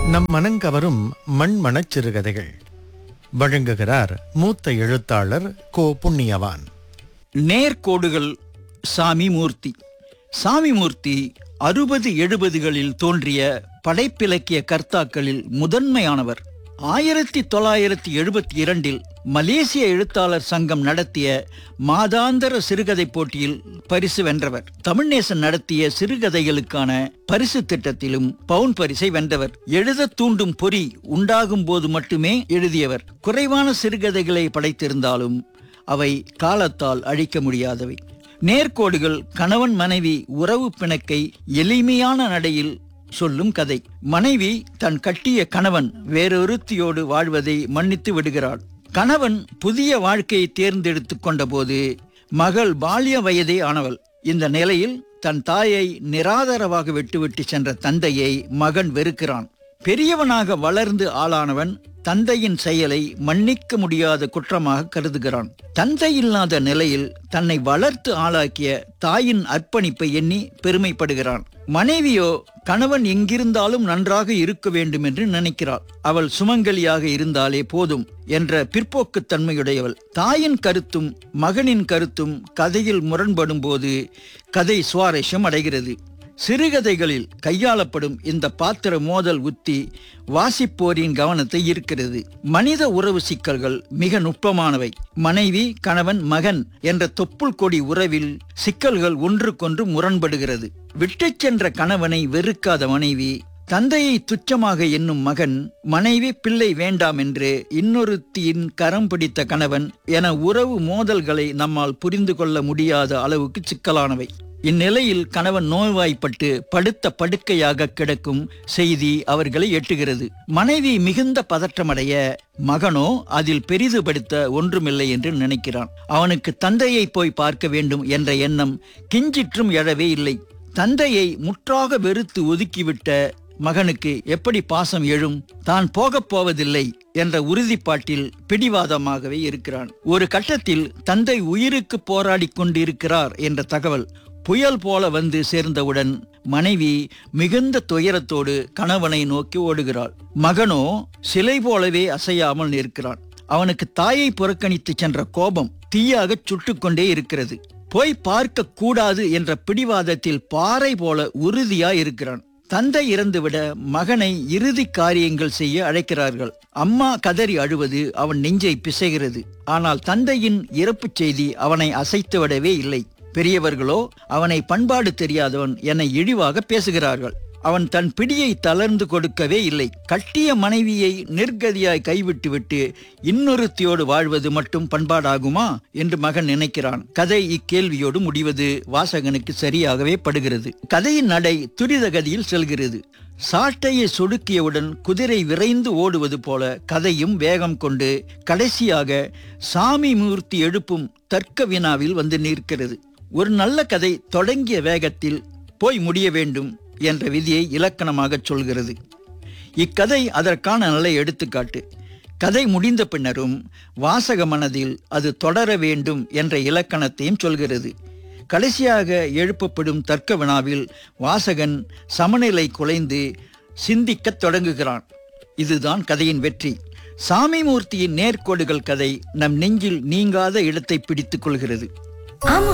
நம் மனங்கவரும் மண்மணச் சிறுகதைகள் வழங்குகிறார் மூத்த எழுத்தாளர் கோ புண்ணியவான் நேர்கோடுகள் சாமி மூர்த்தி சாமி மூர்த்தி அறுபது எழுபதுகளில் தோன்றிய படைப்பிலக்கிய கர்த்தாக்களில் முதன்மையானவர் ஆயிரத்தி தொள்ளாயிரத்தி எழுபத்தி இரண்டில் மலேசிய எழுத்தாளர் சங்கம் நடத்திய மாதாந்தர சிறுகதை போட்டியில் பரிசு வென்றவர் தமிழ்நேசன் நடத்திய சிறுகதைகளுக்கான பரிசு திட்டத்திலும் பவுன் பரிசை வென்றவர் எழுத தூண்டும் பொறி உண்டாகும் போது மட்டுமே எழுதியவர் குறைவான சிறுகதைகளை படைத்திருந்தாலும் அவை காலத்தால் அழிக்க முடியாதவை நேர்கோடுகள் கணவன் மனைவி உறவு பிணக்கை எளிமையான நடையில் சொல்லும் கதை மனைவி தன் கட்டிய கணவன் வேறொருத்தியோடு வாழ்வதை மன்னித்து விடுகிறாள் கணவன் புதிய வாழ்க்கையை தேர்ந்தெடுத்துக் கொண்டபோது மகள் பால்ய வயதே ஆனவள் இந்த நிலையில் தன் தாயை நிராதரவாக விட்டுவிட்டு சென்ற தந்தையை மகன் வெறுக்கிறான் பெரியவனாக வளர்ந்து ஆளானவன் தந்தையின் செயலை மன்னிக்க முடியாத குற்றமாக கருதுகிறான் தந்தை இல்லாத நிலையில் தன்னை வளர்த்து ஆளாக்கிய தாயின் அர்ப்பணிப்பை எண்ணி பெருமைப்படுகிறான் மனைவியோ கணவன் எங்கிருந்தாலும் நன்றாக இருக்க வேண்டும் என்று நினைக்கிறாள் அவள் சுமங்கலியாக இருந்தாலே போதும் என்ற பிற்போக்குத்தன்மையுடையவள் தாயின் கருத்தும் மகனின் கருத்தும் கதையில் முரண்படும் போது கதை சுவாரஸ்யம் அடைகிறது சிறுகதைகளில் கையாளப்படும் இந்த பாத்திர மோதல் உத்தி வாசிப்போரின் கவனத்தை ஈர்க்கிறது மனித உறவு சிக்கல்கள் மிக நுட்பமானவை மனைவி கணவன் மகன் என்ற தொப்புள் கொடி உறவில் சிக்கல்கள் ஒன்றுக்கொன்று முரண்படுகிறது விட்டுச் சென்ற கணவனை வெறுக்காத மனைவி தந்தையை துச்சமாக எண்ணும் மகன் மனைவி பிள்ளை வேண்டாம் என்று இன்னொருத்தியின் கரம் பிடித்த கணவன் என உறவு மோதல்களை நம்மால் புரிந்து கொள்ள முடியாத அளவுக்கு சிக்கலானவை இந்நிலையில் கணவன் நோய்வாய்ப்பட்டு படுத்த படுக்கையாக கிடக்கும் செய்தி அவர்களை எட்டுகிறது மனைவி மிகுந்த பதற்றமடைய மகனோ அதில் பெரிதுபடுத்த ஒன்றுமில்லை என்று நினைக்கிறான் அவனுக்கு தந்தையை போய் பார்க்க வேண்டும் என்ற எண்ணம் கிஞ்சிற்றும் எழவே இல்லை தந்தையை முற்றாக வெறுத்து ஒதுக்கிவிட்ட மகனுக்கு எப்படி பாசம் எழும் தான் போகப் போவதில்லை என்ற உறுதிப்பாட்டில் பிடிவாதமாகவே இருக்கிறான் ஒரு கட்டத்தில் தந்தை உயிருக்கு போராடி கொண்டிருக்கிறார் என்ற தகவல் புயல் போல வந்து சேர்ந்தவுடன் மனைவி மிகுந்த துயரத்தோடு கணவனை நோக்கி ஓடுகிறாள் மகனோ சிலை போலவே அசையாமல் நிற்கிறான் அவனுக்கு தாயை புறக்கணித்து சென்ற கோபம் தீயாக சுட்டுக்கொண்டே இருக்கிறது போய் பார்க்க கூடாது என்ற பிடிவாதத்தில் பாறை போல உறுதியா இருக்கிறான் தந்தை இறந்துவிட மகனை இறுதி காரியங்கள் செய்ய அழைக்கிறார்கள் அம்மா கதறி அழுவது அவன் நெஞ்சை பிசைகிறது ஆனால் தந்தையின் இறப்புச் செய்தி அவனை அசைத்துவிடவே இல்லை பெரியவர்களோ அவனை பண்பாடு தெரியாதவன் என இழிவாக பேசுகிறார்கள் அவன் தன் பிடியை தளர்ந்து கொடுக்கவே இல்லை கட்டிய மனைவியை நிர்கதியாய் கைவிட்டுவிட்டு இன்னொருத்தியோடு வாழ்வது மட்டும் பண்பாடாகுமா என்று மகன் நினைக்கிறான் கதை இக்கேள்வியோடு முடிவது வாசகனுக்கு சரியாகவே படுகிறது கதையின் நடை துரித கதியில் செல்கிறது சாட்டையை சொடுக்கியவுடன் குதிரை விரைந்து ஓடுவது போல கதையும் வேகம் கொண்டு கடைசியாக சாமி மூர்த்தி எழுப்பும் தர்க்க வினாவில் வந்து நிற்கிறது ஒரு நல்ல கதை தொடங்கிய வேகத்தில் போய் முடிய வேண்டும் என்ற விதியை இலக்கணமாக சொல்கிறது இக்கதை அதற்கான நல்ல எடுத்துக்காட்டு கதை முடிந்த பின்னரும் வாசக மனதில் அது தொடர வேண்டும் என்ற இலக்கணத்தையும் சொல்கிறது கடைசியாக எழுப்பப்படும் தர்க்க வினாவில் வாசகன் சமநிலை குலைந்து சிந்திக்கத் தொடங்குகிறான் இதுதான் கதையின் வெற்றி சாமிமூர்த்தியின் நேர்கோடுகள் கதை நம் நெஞ்சில் நீங்காத இடத்தை பிடித்துக் கொள்கிறது ஆமா